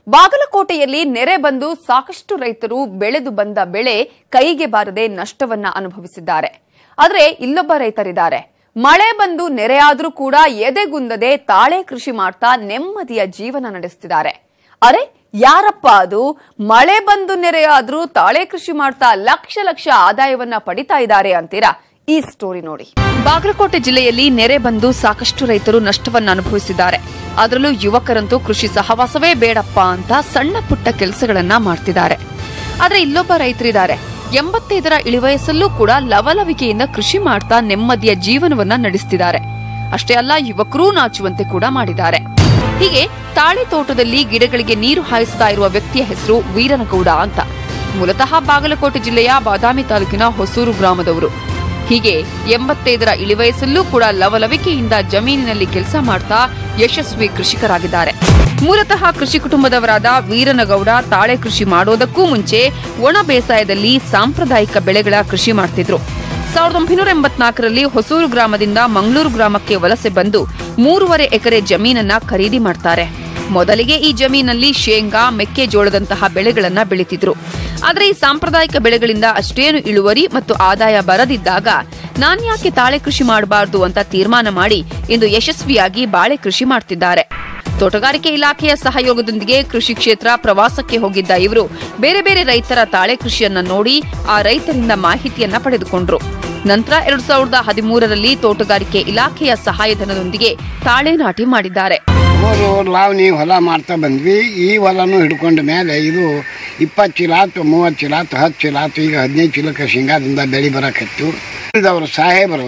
ಬಾಗಲಕೋಟೆಯಲ್ಲಿ ನೆರೆ ಬಂದು ಸಾಕಷ್ಟು ರೈತರು ಬೆಳೆದು ಬಂದ ಬೆಳೆ ಕೈಗೆ ಬಾರದೆ ನಷ್ಟವನ್ನ ಅನುಭವಿಸಿದ್ದಾರೆ ಆದರೆ ಇಲ್ಲೊಬ್ಬ ರೈತರಿದ್ದಾರೆ ಮಳೆ ಬಂದು ನೆರೆಯಾದ್ರೂ ಕೂಡ ಎದೆಗುಂದದೆ ತಾಳೆ ಕೃಷಿ ಮಾಡ್ತಾ ನೆಮ್ಮದಿಯ ಜೀವನ ನಡೆಸ್ತಿದ್ದಾರೆ ಅರೆ ಯಾರಪ್ಪ ಅದು ಮಳೆ ಬಂದು ನೆರೆಯಾದ್ರೂ ತಾಳೆ ಕೃಷಿ ಮಾಡ್ತಾ ಲಕ್ಷ ಲಕ್ಷ ಆದಾಯವನ್ನ ಪಡಿತಾ ಇದ್ದಾರೆ ಅಂತೀರಾ ಈ ಸ್ಟೋರಿ ನೋಡಿ ಬಾಗಲಕೋಟೆ ಜಿಲ್ಲೆಯಲ್ಲಿ ನೆರೆ ಬಂದು ಸಾಕಷ್ಟು ರೈತರು ನಷ್ಟವನ್ನ ಅನುಭವಿಸಿದ್ದಾರೆ ಅದರಲ್ಲೂ ಯುವಕರಂತೂ ಕೃಷಿ ಸಹವಾಸವೇ ಬೇಡಪ್ಪ ಅಂತ ಸಣ್ಣ ಪುಟ್ಟ ಕೆಲಸಗಳನ್ನ ಮಾಡ್ತಿದ್ದಾರೆ ಆದ್ರೆ ಇಲ್ಲೊಬ್ಬ ರೈತರಿದ್ದಾರೆ ಎಂಬತ್ತೈದರ ಇಳಿವಯಸ್ಸಲ್ಲೂ ಕೂಡ ಲವಲವಿಕೆಯಿಂದ ಕೃಷಿ ಮಾಡ್ತಾ ನೆಮ್ಮದಿಯ ಜೀವನವನ್ನ ನಡೆಸ್ತಿದ್ದಾರೆ ಅಷ್ಟೇ ಅಲ್ಲ ಯುವಕರೂ ನಾಚುವಂತೆ ಕೂಡ ಮಾಡಿದ್ದಾರೆ ಹೀಗೆ ತಾಳೆ ತೋಟದಲ್ಲಿ ಗಿಡಗಳಿಗೆ ನೀರು ಹಾಯಿಸ್ತಾ ಇರುವ ವ್ಯಕ್ತಿಯ ಹೆಸರು ವೀರನಗೌಡ ಅಂತ ಮೂಲತಃ ಬಾಗಲಕೋಟೆ ಜಿಲ್ಲೆಯ ಬಾದಾಮಿ ತಾಲೂಕಿನ ಹೊಸೂರು ಗ್ರಾಮದವರು ಹೀಗೆ ಎಂಬತ್ತೈದರ ಇಳಿವಯಸ್ಸಲ್ಲೂ ಕೂಡ ಲವಲವಿಕೆಯಿಂದ ಜಮೀನಿನಲ್ಲಿ ಕೆಲಸ ಮಾಡ್ತಾ ಯಶಸ್ವಿ ಕೃಷಿಕರಾಗಿದ್ದಾರೆ ಮೂಲತಃ ಕೃಷಿ ಕುಟುಂಬದವರಾದ ವೀರನಗೌಡ ತಾಳೆ ಕೃಷಿ ಮಾಡೋದಕ್ಕೂ ಮುಂಚೆ ಒಣ ಬೇಸಾಯದಲ್ಲಿ ಸಾಂಪ್ರದಾಯಿಕ ಬೆಳೆಗಳ ಕೃಷಿ ಮಾಡ್ತಿದ್ರು ಸಾವಿರದ ಒಂಬೈನೂರ ಎಂಬತ್ನಾಲ್ಕರಲ್ಲಿ ಹೊಸೂರು ಗ್ರಾಮದಿಂದ ಮಂಗಳೂರು ಗ್ರಾಮಕ್ಕೆ ವಲಸೆ ಬಂದು ಮೂರುವರೆ ಎಕರೆ ಜಮೀನನ್ನ ಖರೀದಿ ಮಾಡ್ತಾರೆ ಮೊದಲಿಗೆ ಈ ಜಮೀನಲ್ಲಿ ಶೇಂಗಾ ಮೆಕ್ಕೆಜೋಳದಂತಹ ಬೆಳೆಗಳನ್ನ ಬೆಳೀತಿದ್ರು ಆದ್ರೆ ಈ ಸಾಂಪ್ರದಾಯಿಕ ಬೆಳೆಗಳಿಂದ ಅಷ್ಟೇನು ಇಳುವರಿ ಮತ್ತು ಆದಾಯ ಬರದಿದ್ದಾಗ ನಾನ್ಯಾಕೆ ತಾಳೆ ಕೃಷಿ ಮಾಡಬಾರದು ಅಂತ ತೀರ್ಮಾನ ಮಾಡಿ ಇಂದು ಯಶಸ್ವಿಯಾಗಿ ಬಾಳೆ ಕೃಷಿ ಮಾಡ್ತಿದ್ದಾರೆ ತೋಟಗಾರಿಕೆ ಇಲಾಖೆಯ ಸಹಯೋಗದೊಂದಿಗೆ ಕೃಷಿ ಕ್ಷೇತ್ರ ಪ್ರವಾಸಕ್ಕೆ ಹೋಗಿದ್ದ ಇವರು ಬೇರೆ ಬೇರೆ ರೈತರ ತಾಳೆ ಕೃಷಿಯನ್ನ ನೋಡಿ ಆ ರೈತರಿಂದ ಮಾಹಿತಿಯನ್ನ ಪಡೆದುಕೊಂಡ್ರು ನಂತರ ಎರಡ್ ಸಾವಿರದ ಹದಿಮೂರರಲ್ಲಿ ತೋಟಗಾರಿಕೆ ಇಲಾಖೆಯ ಸಹಾಯಧನದೊಂದಿಗೆ ತಾಳೆ ನಾಟಿ ಮಾಡಿದ್ದಾರೆ ಮೂರು ಲಾವಣಿ ಹೊಲ ಮಾಡ್ತಾ ಬಂದ್ವಿ ಈ ಹೊಲನೂ ಹಿಡ್ಕೊಂಡ ಮೇಲೆ ಇದು ಇಪ್ಪತ್ತು ಚೀಲ ಆತು ಮೂವತ್ತು ಚೀಲ ಆತು ಹತ್ತು ಚೀಲ ಆತು ಈಗ ಹದಿನೈದು ಚೀಲಕ್ಕೆ ಶೇಂಗಾದಿಂದ ಬೆಳೆ ಬರಕತ್ತು ಅವರು ಸಾಹೇಬರು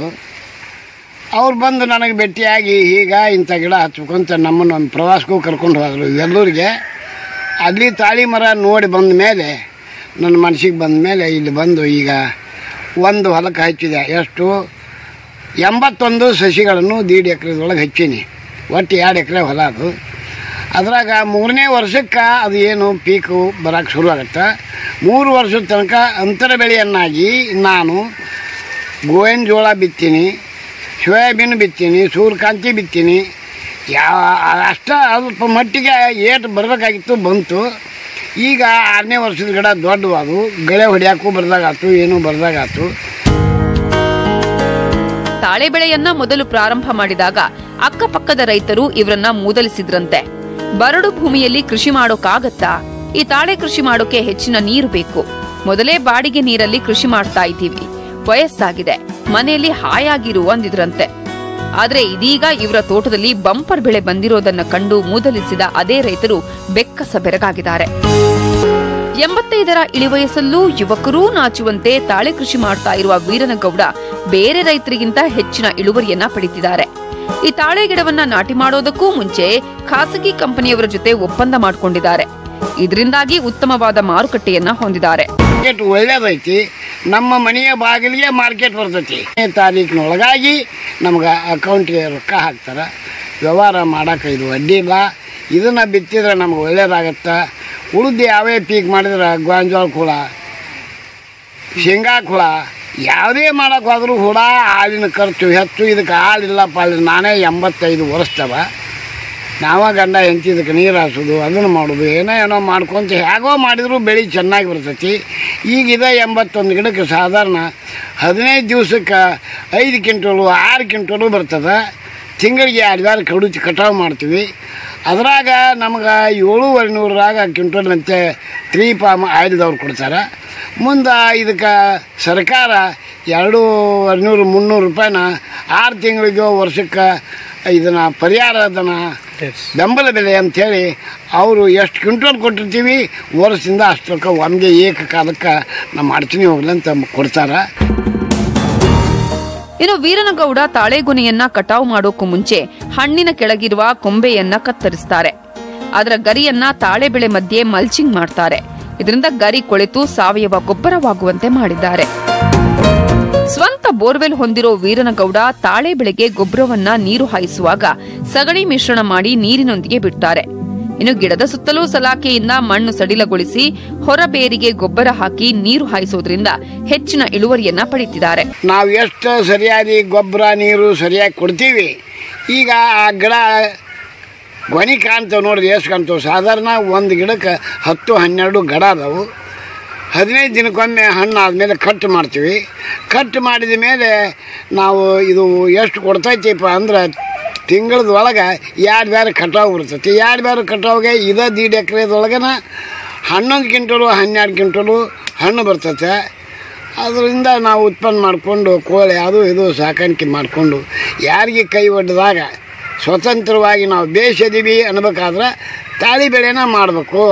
ಅವ್ರು ಬಂದು ನನಗೆ ಭೇಟಿಯಾಗಿ ಈಗ ಇಂಥ ಗಿಡ ಹಚ್ಬೇಕಂತ ನಮ್ಮನ್ನು ಒಂದು ಪ್ರವಾಸಕ್ಕೂ ಕರ್ಕೊಂಡು ಹೋದರು ಎಲ್ಲೂರಿಗೆ ಅಲ್ಲಿ ತಾಳಿ ಮರ ನೋಡಿ ಬಂದ ಮೇಲೆ ನನ್ನ ಮನಸ್ಸಿಗೆ ಬಂದ ಮೇಲೆ ಇಲ್ಲಿ ಬಂದು ಈಗ ಒಂದು ಹೊಲಕ್ಕೆ ಹಚ್ಚಿದೆ ಎಷ್ಟು ಎಂಬತ್ತೊಂದು ಸಸಿಗಳನ್ನು ದೀಡ್ ಎಕರೆದೊಳಗೆ ಹಚ್ಚೀನಿ ಒಟ್ಟು ಎರಡು ಎಕರೆ ಹೊಲ ಅದು ಅದ್ರಾಗ ಮೂರನೇ ವರ್ಷಕ್ಕೆ ಅದು ಏನು ಪೀಕು ಬರೋಕ್ಕೆ ಶುರು ಆಗುತ್ತೆ ಮೂರು ವರ್ಷದ ತನಕ ಅಂತರ ಬೆಳೆಯನ್ನಾಗಿ ನಾನು ಗೋವಿನ ಜೋಳ ಬಿತ್ತೀನಿ ಸೋಯಾಬೀನ್ ಬಿತ್ತೀನಿ ಸೂರ್ಯಕಾಂತಿ ಬಿತ್ತೀನಿ ಯಾವ ಅಷ್ಟ ಅಲ್ಪ ಮಟ್ಟಿಗೆ ಏಟು ಬರಬೇಕಾಗಿತ್ತು ಬಂತು ಈಗ ಆರನೇ ವರ್ಷದ ಗಿಡ ದೊಡ್ಡವಾದು ಗಳೆ ಹೊಡ್ಯಾಕೂ ಬರ್ದಾಗಾತು ಏನೂ ಬರ್ದಾಗಾತು ತಾಳೆ ಬೆಳೆಯನ್ನ ಮೊದಲು ಪ್ರಾರಂಭ ಮಾಡಿದಾಗ ಅಕ್ಕಪಕ್ಕದ ರೈತರು ಇವರನ್ನ ಮೂದಲಿಸಿದ್ರಂತೆ ಬರಡು ಭೂಮಿಯಲ್ಲಿ ಕೃಷಿ ಮಾಡೋಕ್ಕಾಗತ್ತಾ ಈ ತಾಳೆ ಕೃಷಿ ಮಾಡೋಕೆ ಹೆಚ್ಚಿನ ನೀರು ಬೇಕು ಮೊದಲೇ ಬಾಡಿಗೆ ನೀರಲ್ಲಿ ಕೃಷಿ ಮಾಡ್ತಾ ಇದ್ದೀವಿ ವಯಸ್ಸಾಗಿದೆ ಮನೆಯಲ್ಲಿ ಹಾಯಾಗಿರು ಅಂದಿದ್ರಂತೆ ಆದ್ರೆ ಇದೀಗ ಇವರ ತೋಟದಲ್ಲಿ ಬಂಪರ್ ಬೆಳೆ ಬಂದಿರೋದನ್ನ ಕಂಡು ಮೂದಲಿಸಿದ ಅದೇ ರೈತರು ಬೆಕ್ಕಸ ಬೆರಗಾಗಿದ್ದಾರೆ ಎಂಬತ್ತೈದರ ಇಳಿವಯಸ್ಸಲ್ಲೂ ಯುವಕರೂ ನಾಚುವಂತೆ ತಾಳೆ ಕೃಷಿ ಮಾಡ್ತಾ ಇರುವ ವೀರನಗೌಡ ಬೇರೆ ರೈತರಿಗಿಂತ ಹೆಚ್ಚಿನ ಇಳುವರಿಯನ್ನ ಪಡಿತಿದ್ದಾರೆ ಈ ತಾಳೆ ಗಿಡವನ್ನ ನಾಟಿ ಮಾಡೋದಕ್ಕೂ ಮುಂಚೆ ಖಾಸಗಿ ಕಂಪನಿಯವರ ಜೊತೆ ಒಪ್ಪಂದ ಮಾಡಿಕೊಂಡಿದ್ದಾರೆ ಇದರಿಂದಾಗಿ ಉತ್ತಮವಾದ ಮಾರುಕಟ್ಟೆಯನ್ನ ಹೊಂದಿದ್ದಾರೆ ಮಾರ್ಕೆಟ್ ಒಳ್ಳೇದೈತಿ ನಮ್ಮ ಮನೆಯ ಬಾಗಿಲಿಗೆ ಮಾರ್ಕೆಟ್ ಬರ್ತೈತಿ ತಾರೀಕಿನೊಳಗಾಗಿ ನಮ್ಗೆ ಅಕೌಂಟ್ಗೆ ರೊಕ್ಕ ಹಾಕ್ತಾರೆ ವ್ಯವಹಾರ ಮಾಡೋಕೆ ಇದು ಅಡ್ಡಿ ಇಲ್ಲ ಇದನ್ನು ಬಿತ್ತಿದ್ರೆ ನಮ್ಗೆ ಒಳ್ಳೇದಾಗತ್ತೆ ಉಳಿದು ಯಾವೇ ಪೀಕ್ ಮಾಡಿದ್ರೆ ಗೋಂಜಾಳ ಹುಳ ಶೇಂಗಾ ಹುಳ ಯಾವುದೇ ಮಾಡೋಕೆ ಹೋದ್ರೂ ಹುಳ ಹಾಲಿನ ಖರ್ಚು ಹೆಚ್ಚು ಇದಕ್ಕೆ ಹಾಲಿಲ್ಲಪ್ಪ ಅಲ್ಲಿ ನಾನೇ ಎಂಬತ್ತೈದು ವರ್ಷದವ ನಾವ ಗಂಡ ಹೆಂಡತಿ ಇದಕ್ಕೆ ನೀರು ಹಾಸೋದು ಅದನ್ನು ಮಾಡೋದು ಏನೋ ಏನೋ ಮಾಡ್ಕೊಂತ ಹೇಗೋ ಮಾಡಿದರೂ ಬೆಳೆ ಚೆನ್ನಾಗಿ ಬರ್ತೈತಿ ಈಗ ಇದೆ ಎಂಬತ್ತೊಂದು ಗಿಡಕ್ಕೆ ಸಾಧಾರಣ ಹದಿನೈದು ದಿವ್ಸಕ್ಕೆ ಐದು ಕ್ವಿಂಟಲು ಆರು ಕ್ವಿಂಟಲು ಬರ್ತದೆ ತಿಂಗಳಿಗೆ ಎರಡು ವಾರ ಕಡುಚಿ ಕಟಾವು ಮಾಡ್ತೀವಿ ಅದ್ರಾಗ ನಮ್ಗೆ ಏಳೂವರೆ ನೂರಾಗ ಕ್ವಿಂಟಲ್ ಅಂತೆ ತ್ರೀ ಪಾಮ್ ಆಯ್ದವ್ರು ಕೊಡ್ತಾರೆ ಮುಂದೆ ಇದಕ್ಕೆ ಸರ್ಕಾರ ಎರಡೂವರೆ ನೂರು ಮುನ್ನೂರು ರೂಪಾಯಿನ ಆರು ತಿಂಗಳಿಗೋ ವರ್ಷಕ್ಕೆ ಇದನ್ನು ಪರಿಹಾರದನ ಬೆಂಬಲ ಬೆಲೆ ಅಂಥೇಳಿ ಅವರು ಎಷ್ಟು ಕ್ವಿಂಟಲ್ ಕೊಟ್ಟಿರ್ತೀವಿ ವರ್ಷದಿಂದ ಅಷ್ಟಕ್ಕೆ ಒಮ್ಗೆ ಏಕಕಾಲಕ್ಕೆ ನಮ್ಮ ಅಡಚಣೆ ಹೋಗ್ಲಿ ಅಂತ ಕೊಡ್ತಾರೆ ಇನ್ನು ವೀರನಗೌಡ ತಾಳೆಗೊನೆಯನ್ನ ಕಟಾವು ಮಾಡೋಕ್ಕೂ ಮುಂಚೆ ಹಣ್ಣಿನ ಕೆಳಗಿರುವ ಕೊಂಬೆಯನ್ನ ಕತ್ತರಿಸ್ತಾರೆ ಅದರ ಗರಿಯನ್ನ ತಾಳೆ ಬೆಳೆ ಮಧ್ಯೆ ಮಲ್ಚಿಂಗ್ ಮಾಡ್ತಾರೆ ಇದರಿಂದ ಗರಿ ಕೊಳೆತು ಸಾವಯವ ಗೊಬ್ಬರವಾಗುವಂತೆ ಮಾಡಿದ್ದಾರೆ ಸ್ವಂತ ಬೋರ್ವೆಲ್ ಹೊಂದಿರೋ ವೀರನಗೌಡ ತಾಳೆ ಬೆಳೆಗೆ ಗೊಬ್ಬರವನ್ನ ನೀರು ಹಾಯಿಸುವಾಗ ಸಗಣಿ ಮಿಶ್ರಣ ಮಾಡಿ ನೀರಿನೊಂದಿಗೆ ಬಿಡ್ತಾರೆ ಇನ್ನು ಗಿಡದ ಸುತ್ತಲೂ ಸಲಾಕೆಯಿಂದ ಮಣ್ಣು ಸಡಿಲಗೊಳಿಸಿ ಹೊರಬೇರಿಗೆ ಗೊಬ್ಬರ ಹಾಕಿ ನೀರು ಹಾಯಿಸೋದ್ರಿಂದ ಹೆಚ್ಚಿನ ಇಳುವರಿಯನ್ನ ಪಡಿತಿದ್ದಾರೆ ನಾವು ಎಷ್ಟು ಸರಿಯಾಗಿ ಗೊಬ್ಬರ ನೀರು ಸರಿಯಾಗಿ ಕೊಡ್ತೀವಿ ಈಗ ಆ ಗಿಡ ಗೊನೆ ಕಾಣ್ತಾವೆ ನೋಡ್ರಿ ಎಷ್ಟು ಕಾಣ್ತಾವೆ ಸಾಧಾರಣ ಒಂದು ಗಿಡಕ್ಕೆ ಹತ್ತು ಹನ್ನೆರಡು ಗಡ ಅದಾವು ಹದಿನೈದು ದಿನಕ್ಕೊಮ್ಮೆ ಹಣ್ಣು ಆದಮೇಲೆ ಕಟ್ ಮಾಡ್ತೀವಿ ಕಟ್ ಮಾಡಿದ ಮೇಲೆ ನಾವು ಇದು ಎಷ್ಟು ಕೊಡ್ತೈತಿಪ್ಪ ಅಂದ್ರೆ ತಿಂಗಳದ ಒಳಗೆ ಎರಡು ಬೇರೆ ಕಟಾವು ಬರ್ತೈತಿ ಎರಡು ಬೇರೆ ಕಟಾವಿಗೆ ಇದೇ ದೀಡ್ ಎಕರೆದೊಳಗನ ಹನ್ನೊಂದು ಕ್ವಿಂಟಲು ಹನ್ನೆರಡು ಕ್ವಿಂಟಲು ಹಣ್ಣು ಬರ್ತೈತೆ ಅದರಿಂದ ನಾವು ಉತ್ಪನ್ನ ಮಾಡಿಕೊಂಡು ಕೋಳಿ ಅದು ಇದು ಸಾಕಾಣಿಕೆ ಮಾಡಿಕೊಂಡು ಯಾರಿಗೆ ಕೈ ಒಡ್ಡಿದಾಗ ಸ್ವತಂತ್ರವಾಗಿ ನಾವು ಬೇಯಿಸಿದೀವಿ ಅನ್ಬೇಕಾದ್ರೆ ತಾಳಿ ಬೆಳೆನ ಮಾಡಬೇಕು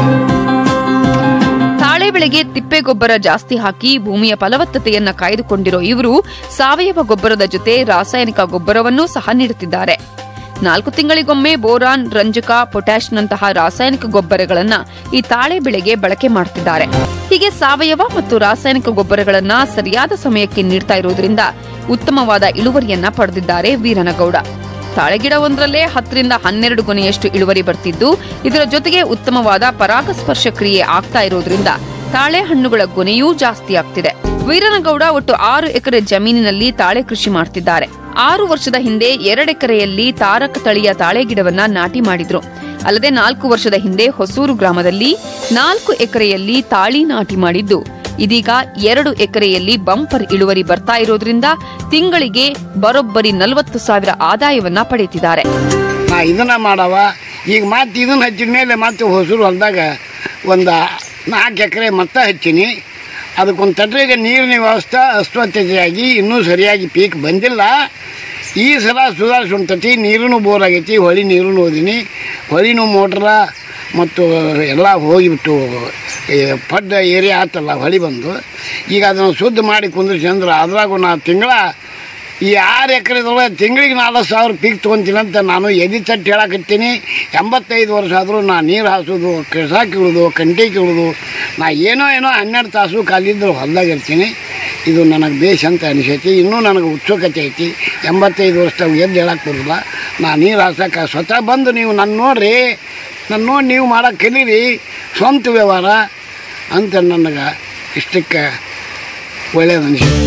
ತಾಳೆ ಬೆಳೆಗೆ ತಿಪ್ಪೆ ಗೊಬ್ಬರ ಜಾಸ್ತಿ ಹಾಕಿ ಭೂಮಿಯ ಫಲವತ್ತತೆಯನ್ನ ಕಾಯ್ದುಕೊಂಡಿರೋ ಇವರು ಸಾವಯವ ಗೊಬ್ಬರದ ಜೊತೆ ರಾಸಾಯನಿಕ ಗೊಬ್ಬರವನ್ನೂ ಸಹ ನೀಡುತ್ತಿದ್ದಾರೆ ನಾಲ್ಕು ತಿಂಗಳಿಗೊಮ್ಮೆ ಬೋರಾನ್ ರಂಜಕ ಪೊಟ್ಯಾಶ್ನಂತಹ ರಾಸಾಯನಿಕ ಗೊಬ್ಬರಗಳನ್ನ ಈ ತಾಳೆ ಬೆಳೆಗೆ ಬಳಕೆ ಮಾಡುತ್ತಿದ್ದಾರೆ ಹೀಗೆ ಸಾವಯವ ಮತ್ತು ರಾಸಾಯನಿಕ ಗೊಬ್ಬರಗಳನ್ನ ಸರಿಯಾದ ಸಮಯಕ್ಕೆ ನೀಡ್ತಾ ಇರುವುದರಿಂದ ಉತ್ತಮವಾದ ಇಳುವರಿಯನ್ನ ಪಡೆದಿದ್ದಾರೆ ವೀರನಗೌಡ ತಾಳೆಗಿಡ ಒಂದರಲ್ಲೇ ಹತ್ತರಿಂದ ಹನ್ನೆರಡು ಗೊನೆಯಷ್ಟು ಇಳುವರಿ ಬರ್ತಿದ್ದು ಇದರ ಜೊತೆಗೆ ಉತ್ತಮವಾದ ಪರಾಗಸ್ಪರ್ಶ ಕ್ರಿಯೆ ಆಗ್ತಾ ಇರೋದ್ರಿಂದ ತಾಳೆ ಹಣ್ಣುಗಳ ಗೊನೆಯೂ ಜಾಸ್ತಿ ಆಗ್ತಿದೆ ವೀರನಗೌಡ ಒಟ್ಟು ಆರು ಎಕರೆ ಜಮೀನಿನಲ್ಲಿ ತಾಳೆ ಕೃಷಿ ಮಾಡ್ತಿದ್ದಾರೆ ಆರು ವರ್ಷದ ಹಿಂದೆ ಎರಡೆಕರೆಯಲ್ಲಿ ತಾರಕ ತಳಿಯ ತಾಳೆ ಗಿಡವನ್ನ ನಾಟಿ ಮಾಡಿದ್ರು ಅಲ್ಲದೆ ನಾಲ್ಕು ವರ್ಷದ ಹಿಂದೆ ಹೊಸೂರು ಗ್ರಾಮದಲ್ಲಿ ನಾಲ್ಕು ಎಕರೆಯಲ್ಲಿ ತಾಳಿ ನಾಟಿ ಮಾಡಿದ್ದು ಇದೀಗ ಎರಡು ಎಕರೆಯಲ್ಲಿ ಬಂಪರ್ ಇಳುವರಿ ಬರ್ತಾ ಇರೋದ್ರಿಂದ ತಿಂಗಳಿಗೆ ಬರೋಬ್ಬರಿ ನಲವತ್ತು ಸಾವಿರ ಆದಾಯವನ್ನ ಪಡೆಯುತ್ತಿದ್ದಾರೆ ನಾ ಇದನ್ನ ಮಾಡವ ಈಗ ಮತ್ತೆ ಇದನ್ನ ಹಚ್ಚಿದ ಮೇಲೆ ಮತ್ತೆ ಹೊಸರು ಹೊಲದಾಗ ಒಂದು ನಾಲ್ಕು ಎಕರೆ ಮತ್ತೆ ಹಚ್ಚೀನಿ ಅದಕ್ಕೊಂದು ತಟ್ರಿಗೆ ನೀರಿನ ವ್ಯವಸ್ಥೆ ಅಸ್ವಚ್ಛತೆಯಾಗಿ ಇನ್ನೂ ಸರಿಯಾಗಿ ಪೀಕ್ ಬಂದಿಲ್ಲ ಈ ಸಲ ಸುಧಾರಿಸಿ ಉಂಟತಿ ನೀರೂ ಬೋರ್ ಆಗೈತಿ ಹೊಳಿ ನೀರೂ ಓದಿನಿ ಹೊಳಿನೂ ಮೋಟ್ರ ಮತ್ತು ಎಲ್ಲ ಹೋಗಿಬಿಟ್ಟು ಈ ಪಡ್ಡ ಏರಿಯಾ ಆತಲ್ಲ ಹೊಳಿ ಬಂದು ಈಗ ಅದನ್ನು ಶುದ್ಧ ಮಾಡಿ ಕುಂದಿರ್ಸಿ ಅಂದ್ರೆ ಅದ್ರಾಗೂ ನಾ ತಿಂಗಳ ಈ ಆರು ಎಕರೆದೊಳಗೆ ತಿಂಗಳಿಗೆ ನಾಲ್ಕು ಸಾವಿರ ಪೀಕ್ ತೊಗೊತೀನಿ ಅಂತ ನಾನು ಎದಿ ತಟ್ಟು ಹೇಳಕತ್ತೀನಿ ಎಂಬತ್ತೈದು ವರ್ಷ ಆದರೂ ನಾ ನೀರು ಹಾಸೋದು ಕಸ ಕೀಳೋದು ಕಂಟಿ ಕೀಳೋದು ನಾ ಏನೋ ಏನೋ ಹನ್ನೆರಡು ತಾಸು ಕಾಲಿದ್ದು ಹೊಲ್ದಾಗ ಇರ್ತೀನಿ ಇದು ನನಗೆ ಬೇಷ್ ಅಂತ ಅನಿಸೈತಿ ಇನ್ನೂ ನನಗೆ ಉತ್ಸುಕತೆ ಐತಿ ಎಂಬತ್ತೈದು ವರ್ಷದಾಗ ಎದ್ದು ಹೇಳಕ್ಕೆ ಬರೋಲ್ಲ ನಾ ನೀರು ಹಾಸಕ್ಕೆ ಸ್ವತಃ ಬಂದು ನೀವು ನನ್ನ ನೋಡ್ರಿ ನನ್ನ ನೋಡಿ ನೀವು ಮಾಡೋಕೆ ಕಲೀರಿ ಸ್ವಂತ ವ್ಯವಹಾರ ಅಂತ ನನಗೆ ಇಷ್ಟಕ್ಕೆ ಒಳ್ಳೇದು ಅನಿಸುತ್ತೆ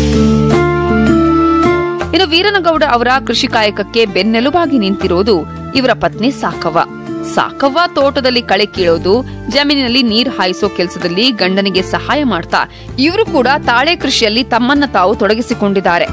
ಇನ್ನು ವೀರನಗೌಡ ಅವರ ಕೃಷಿ ಕಾಯಕಕ್ಕೆ ಬೆನ್ನೆಲುಬಾಗಿ ನಿಂತಿರೋದು ಇವರ ಪತ್ನಿ ಸಾಕವ್ವ ಸಾಕವ್ವ ತೋಟದಲ್ಲಿ ಕಳೆ ಕೀಳೋದು ಜಮೀನಿನಲ್ಲಿ ನೀರು ಹಾಯಿಸೋ ಕೆಲಸದಲ್ಲಿ ಗಂಡನಿಗೆ ಸಹಾಯ ಮಾಡ್ತಾ ಇವರು ಕೂಡ ತಾಳೆ ಕೃಷಿಯಲ್ಲಿ ತಮ್ಮನ್ನ ತಾವು ತೊಡಗಿಸಿಕೊಂಡಿದ್ದಾರೆ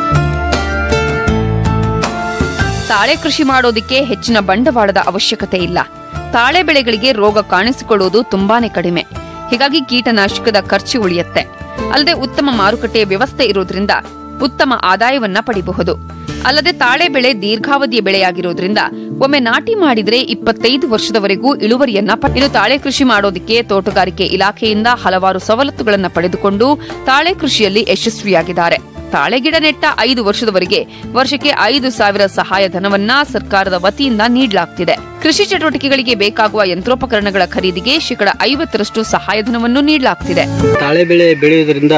ತಾಳೆ ಕೃಷಿ ಮಾಡೋದಿಕ್ಕೆ ಹೆಚ್ಚಿನ ಬಂಡವಾಳದ ಅವಶ್ಯಕತೆ ಇಲ್ಲ ತಾಳೆ ಬೆಳೆಗಳಿಗೆ ರೋಗ ಕಾಣಿಸಿಕೊಳ್ಳುವುದು ತುಂಬಾನೇ ಕಡಿಮೆ ಹೀಗಾಗಿ ಕೀಟನಾಶಕದ ಖರ್ಚು ಉಳಿಯುತ್ತೆ ಅಲ್ಲದೆ ಉತ್ತಮ ಮಾರುಕಟ್ಟೆಯ ವ್ಯವಸ್ಥೆ ಇರೋದ್ರಿಂದ ಉತ್ತಮ ಆದಾಯವನ್ನ ಪಡಿಬಹುದು ಅಲ್ಲದೆ ತಾಳೆ ಬೆಳೆ ದೀರ್ಘಾವಧಿಯ ಬೆಳೆಯಾಗಿರೋದ್ರಿಂದ ಒಮ್ಮೆ ನಾಟಿ ಮಾಡಿದ್ರೆ ಇಪ್ಪತ್ತೈದು ವರ್ಷದವರೆಗೂ ಇಳುವರಿಯನ್ನ ಪ- ಇನ್ನು ತಾಳೆ ಕೃಷಿ ಮಾಡೋದಿಕ್ಕೆ ತೋಟಗಾರಿಕೆ ಇಲಾಖೆಯಿಂದ ಹಲವಾರು ಸವಲತ್ತುಗಳನ್ನ ಪಡೆದುಕೊಂಡು ತಾಳೆ ಕೃಷಿಯಲ್ಲಿ ಯಶಸ್ವಿಯಾಗಿದ್ದಾರೆ ತಾಳೆ ಗಿಡ ನೆಟ್ಟ ಐದು ವರ್ಷದವರೆಗೆ ವರ್ಷಕ್ಕೆ ಐದು ಸಾವಿರ ಸಹಾಯಧನವನ್ನ ಸರ್ಕಾರದ ವತಿಯಿಂದ ನೀಡಲಾಗ್ತಿದೆ ಕೃಷಿ ಚಟುವಟಿಕೆಗಳಿಗೆ ಬೇಕಾಗುವ ಯಂತ್ರೋಪಕರಣಗಳ ಖರೀದಿಗೆ ಶೇಕಡ ಐವತ್ತರಷ್ಟು ಸಹಾಯಧನವನ್ನು ನೀಡಲಾಗ್ತಿದೆ ತಾಳೆ ಬೆಳೆ ಬೆಳೆಯೋದ್ರಿಂದ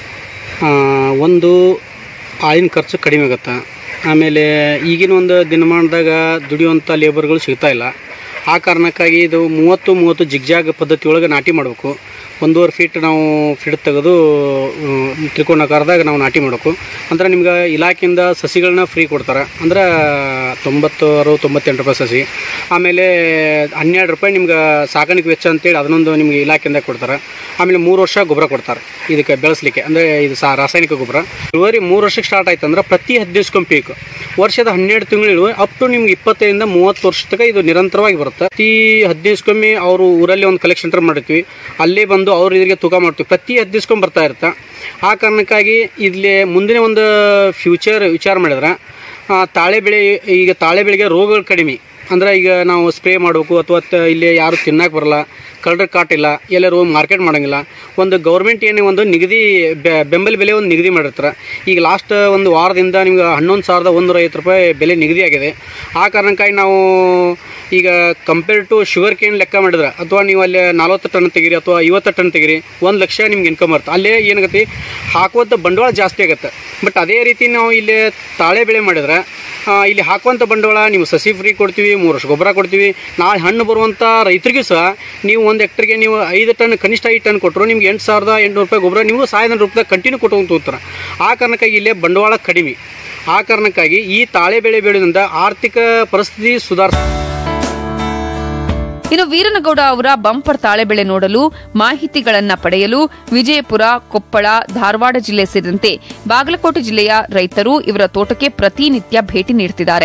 ಆ, ಒಂದು ಆಳಿನ ಖರ್ಚು ಕಡಿಮೆ ಆಗುತ್ತೆ ಆಮೇಲೆ ಈಗಿನ ಒಂದು ದಿನಮಾನದಾಗ ದುಡಿಯುವಂಥ ಲೇಬರ್ಗಳು ಸಿಗ್ತಾ ಇಲ್ಲ ಆ ಕಾರಣಕ್ಕಾಗಿ ಇದು ಮೂವತ್ತು ಮೂವತ್ತು ಜಿಗ್ಜಾಗ್ ಪದ್ಧತಿ ಒಳಗೆ ನಾಟಿ ಮಾಡಬೇಕು ಒಂದೂವರೆ ಫೀಟ್ ನಾವು ಫೀಟ್ ತೆಗೆದು ಹ್ಮ್, ತ್ರಿಕೋನಾಕಾರದಾಗ ನಾವು ನಾಟಿ ಮಾಡಬೇಕು ಅಂದ್ರೆ ನಿಮ್ಗೆ ಇಲಾಖೆಯಿಂದ ಸಸಿಗಳನ್ನ ಫ್ರೀ ಕೊಡ್ತಾರೆ ಅಂದ್ರೆ ತೊಂಬತ್ತು ಅರವತ್ತು ತೊಂಬತ್ತೆಂಟು ರೂಪಾಯಿ ಸಸಿ ಆಮೇಲೆ ಹನ್ನೆರಡು ರೂಪಾಯಿ ನಿಮ್ಗೆ ಸಾಕಾಣಿಕೆ ವೆಚ್ಚ ಅಂತೇಳಿ ಅದನ್ನೊಂದು ನಿಮ್ಗೆ ಇಲಾಖೆಯಿಂದ ಕೊಡ್ತಾರೆ ಆಮೇಲೆ ಮೂರು ವರ್ಷ ಗೊಬ್ಬರ ಕೊಡ್ತಾರೆ ಇದಕ್ಕೆ ಬೆಳೆಸಲಿಕ್ಕೆ ಅಂದರೆ ಇದು ಸಾ ರಾಸಾಯನಿಕ ಗೊಬ್ಬರ ಇಳುವರಿ ಮೂರು ವರ್ಷಕ್ಕೆ ಸ್ಟಾರ್ಟ್ ಆಯ್ತು ಅಂದ್ರೆ ಪ್ರತಿ ಹದಿನೈದು ಪೀಕ್ ವರ್ಷದ ಹನ್ನೆರಡು ತಿಂಗಳು ಇಳುವರಿ ಅಪ್ ಟು ನಿಮ್ಗೆ ಇಪ್ಪತ್ತೈದಿಂದ ಮೂವತ್ತು ವರ್ಷ ತನಕ ಇದು ನಿರಂತರವಾಗಿ ಬರುತ್ತೆ ಪ್ರತಿ ಹದಿನೈದು ಅವರು ಊರಲ್ಲಿ ಒಂದು ಕಲೆಕ್ಷನ್ ಸೆಂಟರ್ ಮಾಡಿರ್ತೀವಿ ಅಲ್ಲೇ ಬಂದು ಅವ್ರ ಇದ್ರಿಗೆ ತೂಕ ಮಾಡ್ತೀವಿ ಪ್ರತಿ ಹದಿನೈದು ಬರ್ತಾ ಇರುತ್ತೆ ಆ ಕಾರಣಕ್ಕಾಗಿ ಇಲ್ಲಿ ಮುಂದಿನ ಒಂದು ಫ್ಯೂಚರ್ ವಿಚಾರ ಮಾಡಿದ್ರೆ ಆ, ತಾಳೆ ಬೆಳೆ ಈಗ ತಾಳೆ ಬೆಳೆಗೆ ರೋಗಗಳು ಕಡಿಮೆ ಅಂದ್ರೆ ಈಗ ನಾವು ಸ್ಪ್ರೇ ಮಾಡಬೇಕು ಅಥವಾ ತ- ಇಲ್ಲಿ ಯಾರು ತಿನ್ನಕ್ಕೆ ಬರಲ್ಲ ಕಳ್ಳರ ಕಾಟ ಇಲ್ಲ ಎಲ್ಲರೂ ಮಾರ್ಕೆಟ್ ಮಾಡೋಂಗಿಲ್ಲ ಒಂದು ಗೌರ್ಮೆಂಟ್ ಏನೇ ಒಂದು ನಿಗದಿ ಬೆ- ಬೆಂಬಲ ಬೆಲೆ ಒಂದು ನಿಗದಿ ಮಾಡಿರ್ತಾರೆ ಈಗ ಲಾಸ್ಟ್ ಒಂದು ವಾರದಿಂದ ನಿಮ್ಗೆ ಹನ್ನೊಂದು ಸಾವಿರದ ಒಂದೂರ ಐವತ್ತು ರೂಪಾಯಿ ಬೆಲೆ ನಿಗದಿ ಆಗಿದೆ ಆ ಕಾರಣಕ್ಕಾಗಿ ನಾವು ಈಗ ಕಂಪೇರ್ ಟು ಶುಗರ್ ಕೇನ್ ಲೆಕ್ಕ ಮಾಡಿದ್ರೆ ಅಥವಾ ನೀವು ಅಲ್ಲಿ ನಲ್ವತ್ತು ಟನ್ ತೆಗಿರಿ ಅಥವಾ ಐವತ್ತು ಟನ್ ತೆಗಿರಿ ಒಂದು ಲಕ್ಷ ನಿಮ್ಗೆ ಇನ್ಕಮ್ ಬರುತ್ತೆ ಅಲ್ಲೇ ಏನಾಗತ್ತೆ ಹಾಕುವಂಥ ಬಂಡವಾಳ ಜಾಸ್ತಿ ಆಗುತ್ತೆ ಬಟ್ ಅದೇ ರೀತಿ ನಾವು ಇಲ್ಲಿ ತಾಳೆ ಬೆಳೆ ಮಾಡಿದ್ರೆ ಆ, ಇಲ್ಲಿ ಹಾಕುವಂಥ ಬಂಡವಾಳ ನೀವು ಸಸಿ ಫ್ರೀ ಕೊಡ್ತೀವಿ ಮೂರು ವರ್ಷ ಗೊಬ್ಬರ ಕೊಡ್ತೀವಿ ನಾಳೆ ಹಣ್ಣು ಬರುವಂಥ ರೈತರಿಗೂ ಸಹ ನೀವು ಒಂದು ಹೆಕ್ಟರ್ಗೆ ನೀವು ಐದು ಟನ್ ಕನಿಷ್ಠ ಐದು ಟನ್ ಕೊಟ್ಟರು ನಿಮ್ಗೆ ಎಂಟು ಸಾವಿರದ ಎಂಟುನೂರು ರೂಪಾಯಿ ಗೊಬ್ಬರ ನೀವು ಸಾವಿರ ರೂಪಾಯಿ ಕಂಟಿನ್ಯೂ ಕೊಟ್ಟು ಹೋಗ್ತಾರೆ ಆ ಕಾರಣಕ್ಕಾಗಿ ಇಲ್ಲೇ ಬಂಡವಾಳ ಕಡಿಮೆ ಆ ಕಾರಣಕ್ಕಾಗಿ ಈ ತಾಳೆ ಬೆಳೆ ಬೆಳೆಯೋದ್ರಿಂದ ಆರ್ಥಿಕ ಪರಿಸ್ಥಿತಿ ಸುಧಾರಿಸ ಇನ್ನು ವೀರನಗೌಡ ಅವರ ಬಂಪರ್ ತಾಳೆ ಬೆಳೆ ನೋಡಲು ಮಾಹಿತಿಗಳನ್ನ ಪಡೆಯಲು ವಿಜಯಪುರ ಕೊಪ್ಪಳ ಧಾರವಾಡ ಜಿಲ್ಲೆ ಸೇರಿದಂತೆ ಬಾಗಲಕೋಟೆ ಜಿಲ್ಲೆಯ ರೈತರು ಇವರ ತೋಟಕ್ಕೆ ಪ್ರತಿನಿತ್ಯ ಭೇಟಿ ನೀಡುತ್ತಿದ್ದಾರೆ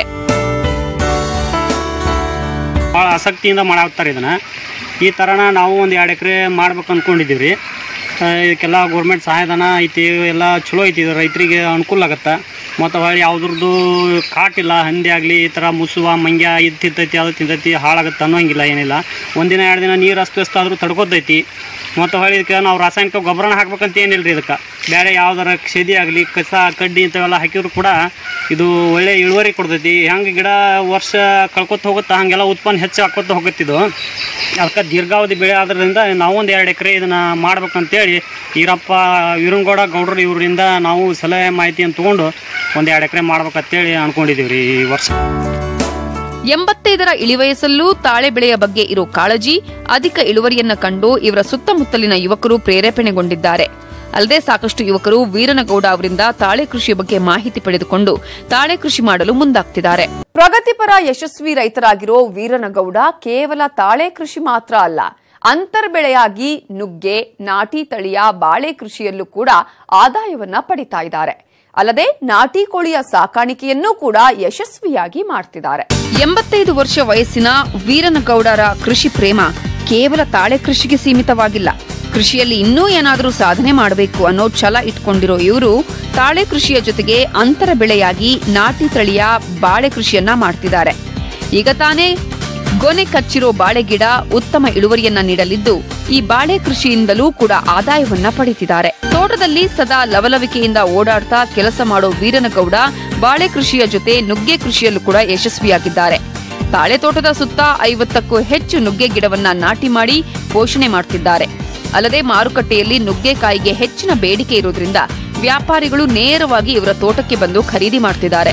ಭಾಳ ಆಸಕ್ತಿಯಿಂದ ಮಾಡಾಕ್ತಾರೆ ಇದನ್ನು ಈ ಥರನ ನಾವು ಒಂದು ಎರಡು ಎಕರೆ ಮಾಡ್ಬೇಕು ಅಂದ್ಕೊಂಡಿದ್ದೀವಿ ರೀ ಇದಕ್ಕೆಲ್ಲ ಗೌರ್ಮೆಂಟ್ ಸಹಾಯಧನ ಐತಿ ಎಲ್ಲ ಚಲೋ ಐತಿ ಇದು ರೈತರಿಗೆ ಅನುಕೂಲ ಆಗತ್ತೆ ಮತ್ತು ಹೊಳ್ಳಿ ಯಾವ್ದ್ರದ್ದು ಕಾಟಿಲ್ಲ ಹಂದಿ ಆಗಲಿ ಈ ಥರ ಮುಸುವ ಮಂಗ್ಯ ಇದು ತಿಂತೈತಿ ಅದು ತಿಂತೈತಿ ಹಾಳಾಗುತ್ತೆ ಅನ್ನೋಂಗಿಲ್ಲ ಏನಿಲ್ಲ ಒಂದಿನ ಎರಡು ದಿನ ನೀರು ಅಸ್ತವ್ಯಸ್ತ ಆದರೂ ತಡ್ಕೋತೈತಿ ಮತ್ತು ಹೊಳ್ಳಿ ಇದಕ್ಕೆ ನಾವು ರಾಸಾಯನಿಕ ಗೊಬ್ಬರನ ಹಾಕ್ಬೇಕಂತ ಏನಿಲ್ಲ ರೀ ಇದಕ್ಕೆ ಬೇರೆ ಯಾವ್ದಾರ ಕ್ಷೇದಿ ಆಗಲಿ ಕಸ ಕಡ್ಡಿ ಇಂಥವೆಲ್ಲ ಹಾಕಿದ್ರು ಕೂಡ ಇದು ಒಳ್ಳೆ ಇಳುವರಿ ಕೊಡ್ತೈತಿ ಹೆಂಗೆ ಗಿಡ ವರ್ಷ ಕಳ್ಕೊತ ಹೋಗುತ್ತಾ ಹಾಗೆಲ್ಲ ಉತ್ಪನ್ನ ಹೆಚ್ಚು ಹಾಕೋತ ಹೋಗುತ್ತಿದ್ದು ಅದಕ್ಕೆ ದೀರ್ಘಾವಧಿ ಬೆಳೆ ಆದ್ರಿಂದ ನಾವು ಒಂದು ಎರಡು ಎಕರೆ ಇದನ್ನು ಮಾಡ್ಬೇಕಂತೇಳಿ ಈರಪ್ಪ ವೀರಂಗೌಡ ಗೌಡ್ರು ಇವರಿಂದ ನಾವು ಸಲಹೆ ಮಾಹಿತಿಯನ್ನು ತೊಗೊಂಡು ಒಂದು ಎರಡು ಎಕರೆ ಮಾಡ್ಬೇಕಂತೇಳಿ ಅನ್ಕೊಂಡಿದ್ದೀವಿ ರೀ ಈ ವರ್ಷ ಎಂಬತ್ತೈದರ ಇಳಿವಯಸ್ಸಲ್ಲೂ ತಾಳೆ ಬೆಳೆಯ ಬಗ್ಗೆ ಇರೋ ಕಾಳಜಿ ಅಧಿಕ ಇಳುವರಿಯನ್ನ ಕಂಡು ಇವರ ಸುತ್ತಮುತ್ತಲಿನ ಯುವಕರು ಪ್ರೇರೇಪಣೆಗೊಂಡಿದ್ದಾರೆ ಅಲ್ಲದೆ ಸಾಕಷ್ಟು ಯುವಕರು ವೀರನಗೌಡ ಅವರಿಂದ ತಾಳೆ ಕೃಷಿಯ ಬಗ್ಗೆ ಮಾಹಿತಿ ಪಡೆದುಕೊಂಡು ತಾಳೆ ಕೃಷಿ ಮಾಡಲು ಮುಂದಾಗ್ತಿದ್ದಾರೆ ಪ್ರಗತಿಪರ ಯಶಸ್ವಿ ರೈತರಾಗಿರೋ ವೀರನಗೌಡ ಕೇವಲ ತಾಳೆ ಕೃಷಿ ಮಾತ್ರ ಅಲ್ಲ ಅಂತರ್ ಬೆಳೆಯಾಗಿ ನುಗ್ಗೆ ನಾಟಿ ತಳಿಯ ಬಾಳೆ ಕೃಷಿಯಲ್ಲೂ ಕೂಡ ಆದಾಯವನ್ನ ಪಡಿತಾ ಇದ್ದಾರೆ ಅಲ್ಲದೆ ನಾಟಿ ಕೋಳಿಯ ಸಾಕಾಣಿಕೆಯನ್ನೂ ಕೂಡ ಯಶಸ್ವಿಯಾಗಿ ಮಾಡ್ತಿದ್ದಾರೆ ಎಂಬತ್ತೈದು ವರ್ಷ ವಯಸ್ಸಿನ ವೀರನಗೌಡರ ಕೃಷಿ ಪ್ರೇಮ ಕೇವಲ ತಾಳೆ ಕೃಷಿಗೆ ಸೀಮಿತವಾಗಿಲ್ಲ ಕೃಷಿಯಲ್ಲಿ ಇನ್ನೂ ಏನಾದರೂ ಸಾಧನೆ ಮಾಡಬೇಕು ಅನ್ನೋ ಛಲ ಇಟ್ಕೊಂಡಿರೋ ಇವರು ತಾಳೆ ಕೃಷಿಯ ಜೊತೆಗೆ ಅಂತರ ಬೆಳೆಯಾಗಿ ನಾಟಿ ತಳಿಯ ಬಾಳೆ ಕೃಷಿಯನ್ನ ಮಾಡ್ತಿದ್ದಾರೆ ಈಗ ತಾನೇ ಗೊನೆ ಕಚ್ಚಿರೋ ಬಾಳೆ ಗಿಡ ಉತ್ತಮ ಇಳುವರಿಯನ್ನ ನೀಡಲಿದ್ದು ಈ ಬಾಳೆ ಕೃಷಿಯಿಂದಲೂ ಕೂಡ ಆದಾಯವನ್ನ ಪಡೆದಿದ್ದಾರೆ ತೋಟದಲ್ಲಿ ಸದಾ ಲವಲವಿಕೆಯಿಂದ ಓಡಾಡ್ತಾ ಕೆಲಸ ಮಾಡೋ ವೀರನಗೌಡ ಬಾಳೆ ಕೃಷಿಯ ಜೊತೆ ನುಗ್ಗೆ ಕೃಷಿಯಲ್ಲೂ ಕೂಡ ಯಶಸ್ವಿಯಾಗಿದ್ದಾರೆ ತಾಳೆ ತೋಟದ ಸುತ್ತ ಐವತ್ತಕ್ಕೂ ಹೆಚ್ಚು ನುಗ್ಗೆ ಗಿಡವನ್ನ ನಾಟಿ ಮಾಡಿ ಪೋಷಣೆ ಮಾಡ್ತಿದ್ದಾರೆ ಅಲ್ಲದೆ ಮಾರುಕಟ್ಟೆಯಲ್ಲಿ ನುಗ್ಗೆಕಾಯಿಗೆ ಹೆಚ್ಚಿನ ಬೇಡಿಕೆ ಇರೋದ್ರಿಂದ ವ್ಯಾಪಾರಿಗಳು ನೇರವಾಗಿ ಇವರ ತೋಟಕ್ಕೆ ಬಂದು ಖರೀದಿ ಮಾಡ್ತಿದ್ದಾರೆ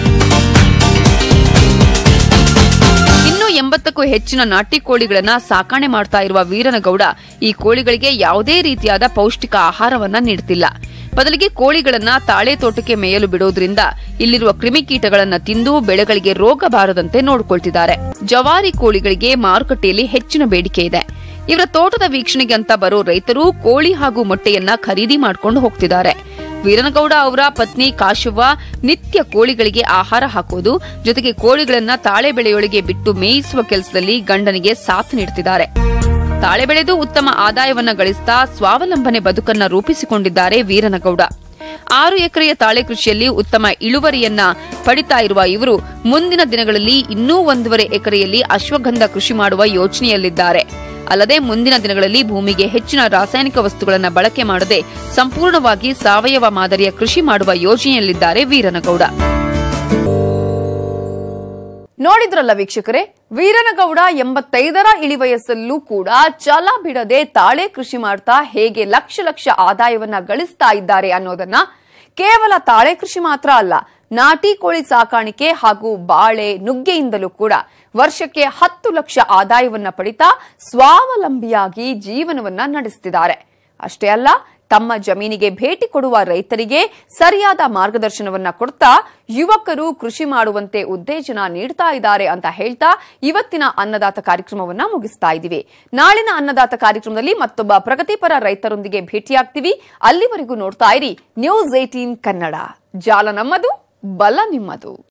ಇನ್ನು ಎಂಬತ್ತಕ್ಕೂ ಹೆಚ್ಚಿನ ನಾಟಿ ಕೋಳಿಗಳನ್ನ ಸಾಕಾಣೆ ಮಾಡ್ತಾ ಇರುವ ವೀರನಗೌಡ ಈ ಕೋಳಿಗಳಿಗೆ ಯಾವುದೇ ರೀತಿಯಾದ ಪೌಷ್ಟಿಕ ಆಹಾರವನ್ನ ನೀಡುತ್ತಿಲ್ಲ ಬದಲಿಗೆ ಕೋಳಿಗಳನ್ನ ತಾಳೆ ತೋಟಕ್ಕೆ ಮೇಯಲು ಬಿಡೋದ್ರಿಂದ ಇಲ್ಲಿರುವ ಕ್ರಿಮಿಕೀಟಗಳನ್ನ ತಿಂದು ಬೆಳೆಗಳಿಗೆ ರೋಗ ಬಾರದಂತೆ ನೋಡಿಕೊಳ್ತಿದ್ದಾರೆ ಜವಾರಿ ಕೋಳಿಗಳಿಗೆ ಮಾರುಕಟ್ಟೆಯಲ್ಲಿ ಹೆಚ್ಚಿನ ಬೇಡಿಕೆ ಇದೆ ಇವರ ತೋಟದ ವೀಕ್ಷಣೆಗೆ ಅಂತ ಬರೋ ರೈತರು ಕೋಳಿ ಹಾಗೂ ಮೊಟ್ಟೆಯನ್ನ ಖರೀದಿ ಮಾಡ್ಕೊಂಡು ಹೋಗ್ತಿದ್ದಾರೆ ವೀರನಗೌಡ ಅವರ ಪತ್ನಿ ಕಾಶವ್ವ ನಿತ್ಯ ಕೋಳಿಗಳಿಗೆ ಆಹಾರ ಹಾಕೋದು ಜೊತೆಗೆ ಕೋಳಿಗಳನ್ನ ತಾಳೆ ಬೆಳೆಯೊಳಗೆ ಬಿಟ್ಟು ಮೇಯಿಸುವ ಕೆಲಸದಲ್ಲಿ ಗಂಡನಿಗೆ ಸಾಥ್ ನೀಡುತ್ತಿದ್ದಾರೆ ತಾಳೆ ಬೆಳೆದು ಉತ್ತಮ ಆದಾಯವನ್ನ ಗಳಿಸ್ತಾ ಸ್ವಾವಲಂಬನೆ ಬದುಕನ್ನ ರೂಪಿಸಿಕೊಂಡಿದ್ದಾರೆ ವೀರನಗೌಡ ಆರು ಎಕರೆಯ ತಾಳೆ ಕೃಷಿಯಲ್ಲಿ ಉತ್ತಮ ಇಳುವರಿಯನ್ನ ಪಡಿತಾ ಇರುವ ಇವರು ಮುಂದಿನ ದಿನಗಳಲ್ಲಿ ಇನ್ನೂ ಒಂದೂವರೆ ಎಕರೆಯಲ್ಲಿ ಅಶ್ವಗಂಧ ಕೃಷಿ ಮಾಡುವ ಯೋಚನೆಯಲ್ಲಿದ್ದಾರೆ ಅಲ್ಲದೆ ಮುಂದಿನ ದಿನಗಳಲ್ಲಿ ಭೂಮಿಗೆ ಹೆಚ್ಚಿನ ರಾಸಾಯನಿಕ ವಸ್ತುಗಳನ್ನು ಬಳಕೆ ಮಾಡದೆ ಸಂಪೂರ್ಣವಾಗಿ ಸಾವಯವ ಮಾದರಿಯ ಕೃಷಿ ಮಾಡುವ ಯೋಜನೆಯಲ್ಲಿದ್ದಾರೆ ವೀರನಗೌಡ ನೋಡಿದ್ರಲ್ಲ ವೀಕ್ಷಕರೇ ವೀರನಗೌಡ ಎಂಬತ್ತೈದರ ಇಳಿವಯಸ್ಸಲ್ಲೂ ಕೂಡ ಛಲ ಬಿಡದೆ ತಾಳೆ ಕೃಷಿ ಮಾಡ್ತಾ ಹೇಗೆ ಲಕ್ಷ ಲಕ್ಷ ಆದಾಯವನ್ನ ಗಳಿಸ್ತಾ ಇದ್ದಾರೆ ಅನ್ನೋದನ್ನ ಕೇವಲ ತಾಳೆ ಕೃಷಿ ಮಾತ್ರ ಅಲ್ಲ ನಾಟಿ ಕೋಳಿ ಸಾಕಾಣಿಕೆ ಹಾಗೂ ಬಾಳೆ ನುಗ್ಗೆಯಿಂದಲೂ ಕೂಡ ವರ್ಷಕ್ಕೆ ಹತ್ತು ಲಕ್ಷ ಆದಾಯವನ್ನ ಪಡಿತಾ ಸ್ವಾವಲಂಬಿಯಾಗಿ ಜೀವನವನ್ನ ನಡೆಸುತ್ತಿದ್ದಾರೆ ಅಷ್ಟೇ ಅಲ್ಲ ತಮ್ಮ ಜಮೀನಿಗೆ ಭೇಟಿ ಕೊಡುವ ರೈತರಿಗೆ ಸರಿಯಾದ ಮಾರ್ಗದರ್ಶನವನ್ನ ಕೊಡ್ತಾ ಯುವಕರು ಕೃಷಿ ಮಾಡುವಂತೆ ಉತ್ತೇಜನ ನೀಡ್ತಾ ಇದ್ದಾರೆ ಅಂತ ಹೇಳ್ತಾ ಇವತ್ತಿನ ಅನ್ನದಾತ ಕಾರ್ಯಕ್ರಮವನ್ನ ಮುಗಿಸ್ತಾ ಇದ್ದೀವಿ ನಾಳಿನ ಅನ್ನದಾತ ಕಾರ್ಯಕ್ರಮದಲ್ಲಿ ಮತ್ತೊಬ್ಬ ಪ್ರಗತಿಪರ ರೈತರೊಂದಿಗೆ ಭೇಟಿಯಾಗ್ತೀವಿ ಅಲ್ಲಿವರೆಗೂ ನೋಡ್ತಾ ಇರಿ ನ್ಯೂಸ್ ಏಟೀನ್ ಕನ್ನಡ ಜಾಲ ನಮ್ಮದು ಬಲ ನಿಮ್ಮದು